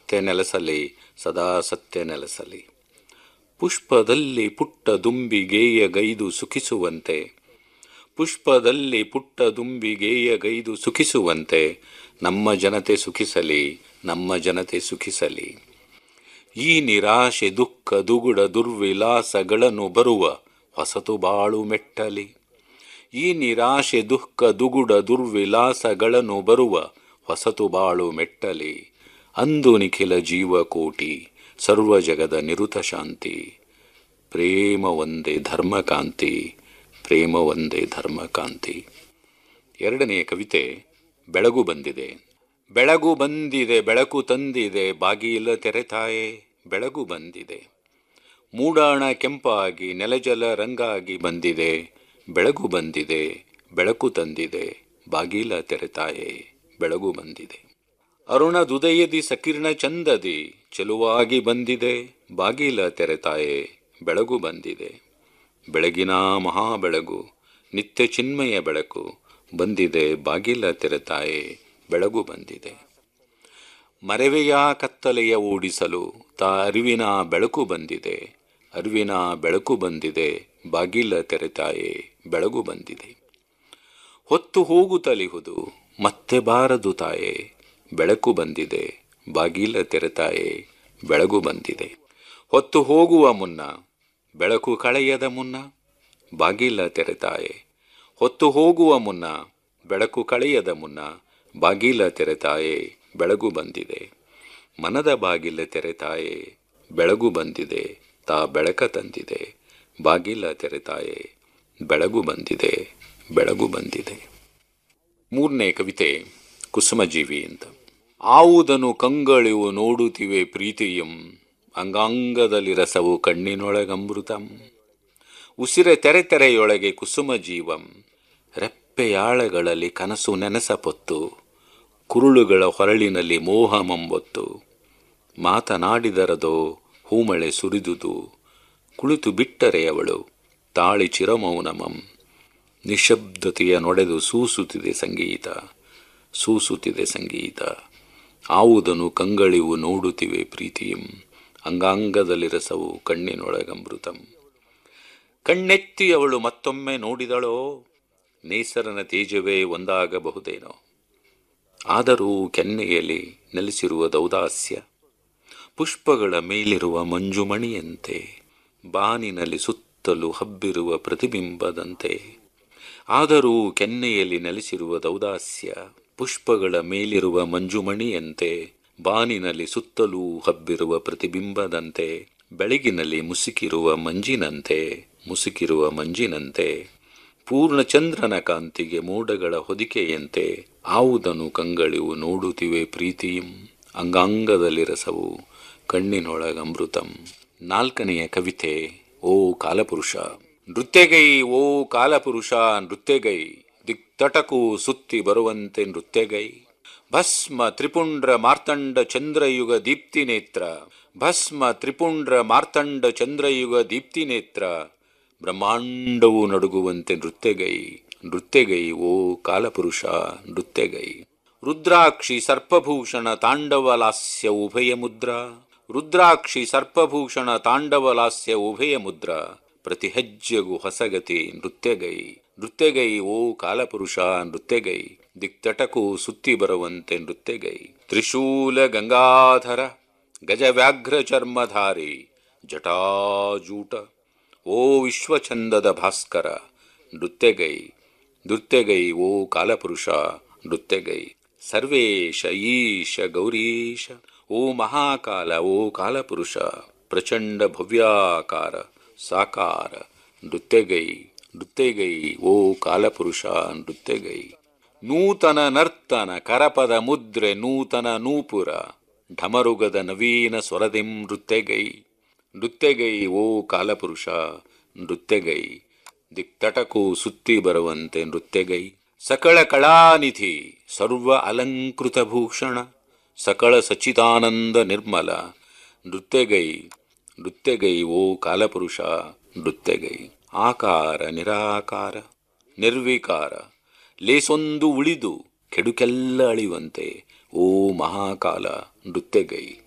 ಸತ್ಯ ನೆಲೆಸಲಿ ಸದಾ ಸತ್ಯ ನೆಲೆಸಲಿ ಪುಷ್ಪದಲ್ಲಿ ಪುಟ್ಟ ದುಂಬಿ ಗೇಯಗೈದು ಸುಖಿಸುವಂತೆ ಪುಷ್ಪದಲ್ಲಿ ಪುಟ್ಟ ದುಂಬಿ ಗೇಯಗೈದು ಸುಖಿಸುವಂತೆ ನಮ್ಮ ಜನತೆ ಸುಖಿಸಲಿ ನಮ್ಮ ಜನತೆ ಸುಖಿಸಲಿ ಈ ನಿರಾಶೆ ದುಃಖ ದುಗುಡ ದುರ್ವಿಲಾಸಗಳನ್ನು ಬರುವ ಹೊಸತು ಬಾಳು ಮೆಟ್ಟಲಿ ಈ ನಿರಾಶೆ ದುಃಖ ದುಗುಡ ದುರ್ವಿಲಾಸಗಳನ್ನು ಬರುವ ಹೊಸತು ಬಾಳು ಮೆಟ್ಟಲಿ ಅಂದು ನಿಖಿಲ ಜೀವಕೋಟಿ ಸರ್ವ ಜಗದ ನಿರುತ ಶಾಂತಿ ಪ್ರೇಮ ಒಂದೇ ಧರ್ಮಕಾಂತಿ ಪ್ರೇಮ ಒಂದೇ ಧರ್ಮಕಾಂತಿ ಎರಡನೆಯ ಕವಿತೆ ಬೆಳಗು ಬಂದಿದೆ ಬೆಳಗು ಬಂದಿದೆ ಬೆಳಕು ತಂದಿದೆ ಬಾಗಿಲ ತೆರೆತಾಯೆ ಬೆಳಗು ಬಂದಿದೆ ಮೂಡಾಣ ಕೆಂಪಾಗಿ ನೆಲಜಲ ರಂಗಾಗಿ ಬಂದಿದೆ ಬೆಳಗು ಬಂದಿದೆ ಬೆಳಕು ತಂದಿದೆ ಬಾಗಿಲ ತೆರೆತಾಯೆ ಬೆಳಗು ಬಂದಿದೆ ಅರುಣದುದಯದಿ ಸಕಿರಣ ಚಂದದಿ ಚೆಲುವಾಗಿ ಬಂದಿದೆ ಬಾಗಿಲ ತೆರೆತಾಯೆ ಬೆಳಗು ಬಂದಿದೆ ಬೆಳಗಿನ ಮಹಾ ಬೆಳಗು ನಿತ್ಯ ಚಿನ್ಮಯ ಬೆಳಕು ಬಂದಿದೆ ಬಾಗಿಲ ತೆರೆತಾಯೆ ಬೆಳಗು ಬಂದಿದೆ ಮರೆವೆಯ ಕತ್ತಲೆಯ ಓಡಿಸಲು ತಾ ಅರಿವಿನ ಬೆಳಕು ಬಂದಿದೆ ಅರಿವಿನ ಬೆಳಕು ಬಂದಿದೆ ಬಾಗಿಲ ತೆರೆತಾಯೆ ಬೆಳಗು ಬಂದಿದೆ ಹೊತ್ತು ಹೋಗುತ್ತಲಿಹುದು ಮತ್ತೆ ಬಾರದು ತಾಯೆ ಬೆಳಕು ಬಂದಿದೆ ಬಾಗಿಲ ತೆರೆತಾಯೆ ಬೆಳಗು ಬಂದಿದೆ ಹೊತ್ತು ಹೋಗುವ ಮುನ್ನ ಬೆಳಕು ಕಳೆಯದ ಮುನ್ನ ಬಾಗಿಲ ತೆರೆತಾಯೆ ಹೊತ್ತು ಹೋಗುವ ಮುನ್ನ ಬೆಳಕು ಕಳೆಯದ ಮುನ್ನ ಬಾಗಿಲ ತೆರೆತಾಯೆ ಬೆಳಗು ಬಂದಿದೆ ಮನದ ಬಾಗಿಲ ತೆರೆತಾಯೆ ಬೆಳಗು ಬಂದಿದೆ ತಾ ಬೆಳಕ ತಂದಿದೆ ಬಾಗಿಲ ತೆರೆತಾಯೆ ಬೆಳಗು ಬಂದಿದೆ ಬೆಳಗು ಬಂದಿದೆ ಮೂರನೇ ಕವಿತೆ ಕುಸುಮಜೀವಿ ಅಂತ ಆವುದನು ಕಂಗಳಿವು ನೋಡುತ್ತಿವೆ ಪ್ರೀತಿಯಂ ಅಂಗಾಂಗದಲ್ಲಿ ರಸವು ಕಣ್ಣಿನೊಳಗಮೃತಂ ಉಸಿರೆ ತೆರೆ ತೆರೆಯೊಳಗೆ ಕುಸುಮ ಜೀವಂ ರೆಪ್ಪೆಯಾಳಗಳಲ್ಲಿ ಕನಸು ನೆನಸಪೊತ್ತು ಕುರುಳುಗಳ ಹೊರಳಿನಲ್ಲಿ ಮೋಹ ಮಂಬೊತ್ತು ಮಾತನಾಡಿದರದೋ ಹೂಮಳೆ ಸುರಿದುದು ಕುಳಿತು ಬಿಟ್ಟರೆ ಅವಳು ತಾಳಿ ಚಿರಮೌನಮಂ ನಿಶಬ್ದತೆಯ ನೊಡೆದು ಸೂಸುತ್ತಿದೆ ಸಂಗೀತ ಸೂಸುತ್ತಿದೆ ಸಂಗೀತ ಆವುದನು ಕಂಗಳಿವು ನೋಡುತ್ತಿವೆ ಪ್ರೀತಿಯಂ ಅಂಗಾಂಗದಲ್ಲಿ ರಸವು ಕಣ್ಣಿನೊಳಗಮೃತಂ ಕಣ್ಣೆತ್ತಿ ಅವಳು ಮತ್ತೊಮ್ಮೆ ನೋಡಿದಳೋ ನೇಸರನ ತೇಜವೇ ಒಂದಾಗಬಹುದೇನೋ ಆದರೂ ಕೆನ್ನೆಯಲ್ಲಿ ನೆಲೆಸಿರುವ ದೌದಾಸ್ಯ ಪುಷ್ಪಗಳ ಮೇಲಿರುವ ಮಂಜುಮಣಿಯಂತೆ ಬಾನಿನಲ್ಲಿ ಸುತ್ತಲೂ ಹಬ್ಬಿರುವ ಪ್ರತಿಬಿಂಬದಂತೆ ಆದರೂ ಕೆನ್ನೆಯಲ್ಲಿ ನೆಲೆಸಿರುವ ದೌದಾಸ್ಯ ಪುಷ್ಪಗಳ ಮೇಲಿರುವ ಮಂಜುಮಣಿಯಂತೆ ಬಾನಿನಲ್ಲಿ ಸುತ್ತಲೂ ಹಬ್ಬಿರುವ ಪ್ರತಿಬಿಂಬದಂತೆ ಬೆಳಗಿನಲ್ಲಿ ಮುಸುಕಿರುವ ಮಂಜಿನಂತೆ ಮುಸುಕಿರುವ ಮಂಜಿನಂತೆ ಪೂರ್ಣಚಂದ್ರನ ಕಾಂತಿಗೆ ಮೋಡಗಳ ಹೊದಿಕೆಯಂತೆ ಆವುದನು ಕಂಗಳಿವು ನೋಡುತ್ತಿವೆ ಪ್ರೀತಿಯಂ ಅಂಗಾಂಗದಲ್ಲಿ ರಸವು ಕಣ್ಣಿನೊಳಗಮೃತಂ ನಾಲ್ಕನೆಯ ಕವಿತೆ ಓ ಕಾಲಪುರುಷ ನೃತ್ಯಗೈ ಓ ಕಾಲಪುರುಷ ನೃತ್ಯಗೈ ದಿಕ್ತಟಕು ಸುತ್ತಿ ಬರುವಂತೆ ನೃತ್ಯಗೈ ಭಸ್ಮ ತ್ರಿಪುಂಡ್ರ ಮಾರ್ತಂಡ ಚಂದ್ರಯುಗ ದೀಪ್ತಿ ನೇತ್ರ ಭಸ್ಮ ತ್ರಿಪುಂಡ್ರ ಮಾರ್ತಂಡ ಚಂದ್ರಯುಗ ದೀಪ್ತಿ ನೇತ್ರ ಬ್ರಹ್ಮಾಂಡವು ನಡುಗುವಂತೆ ನೃತ್ಯಗೈ ನೃತ್ಯಗೈ ಓ ಕಾಲಪುರುಷ ನೃತ್ಯಗೈ ರುದ್ರಾಕ್ಷಿ ಸರ್ಪಭೂಷಣ ತಾಂಡವಲಾಸ್ಯ ಉಭಯ ಮುದ್ರಾ ರುದ್ರಾಕ್ಷಿ ಸರ್ಪಭೂಷಣ ತಾಂಡವಲಾಸ್ಯ ಉಭಯ ಮುದ್ರಾ ಪ್ರತಿ ಹೆಜ್ಜೆಗೂ ಹೊಸಗತಿ ನೃತ್ಯಗೈ ನೃತ್ಯಗೈ ಓ ಕಾಲಪುರುಷ ನೃತ್ಯಗೈ ದಿಕ್ತಟಕು ಸುತ್ತಿ ಬರುವಂತೆ ನೃತ್ಯಗೈ ತ್ರಿಶೂಲ ಗಂಗಾಧರ ಗಜವ್ಯಾಘ್ರ ಚರ್ಮಧಾರಿ ಜಟಾಜೂಟ ಓ ವಿಶ್ವಚಂದದ ಭಾಸ್ಕರ ನೃತ್ಯಗೈ ನೃತ್ಯಗೈ ಓ ಕಾಲಪುರುಷ ನೃತ್ಯಗೈ ಸರ್ವೇಶ ಈಶ ಗೌರೀಶ ಓ ಮಹಾಕಾಲ ಓ ಕಾಲಪುರುಷ ಪ್ರಚಂಡ ಭವ್ಯಾಕಾರ ಸಾಕಾರ ನೃತ್ಯಗೈ ನೃತ್ಯಗೈ ಓ ಕಾಲಪುರುಷ ನೃತ್ಯಗೈ ನೂತನ ನರ್ತನ ಕರಪದ ಮುದ್ರೆ ನೂತನ ನೂಪುರ ಢಮರುಗದ ನವೀನ ಸ್ವರದಿಂ ನೃತ್ಯಗೈ ನೃತ್ಯಗೈ ಓ ಕಾಲಪುರುಷ ನೃತ್ಯಗೈ ದಿಕ್ತಟಕು ಸುತ್ತಿ ಬರುವಂತೆ ನೃತ್ಯಗೈ ಸಕಳ ಕಳಾನಿಧಿ ಸರ್ವ ಅಲಂಕೃತ ಭೂಷಣ ಸಕಳ ಸಚ್ಚಿದಾನಂದ ನಿರ್ಮಲ ನೃತ್ಯಗೈ ನೃತ್ಯಗೈ ಓ ಕಾಲಪುರುಷ ನೃತ್ಯಗೈ ಆಕಾರ ನಿರಾಕಾರ ನಿರ್ವಿಕಾರ ಲೇಸೊಂದು ಉಳಿದು ಕೆಡುಕೆಲ್ಲ ಅಳಿವಂತೆ ಓ ಮಹಾಕಾಲ ನೃತ್ಯಗೈ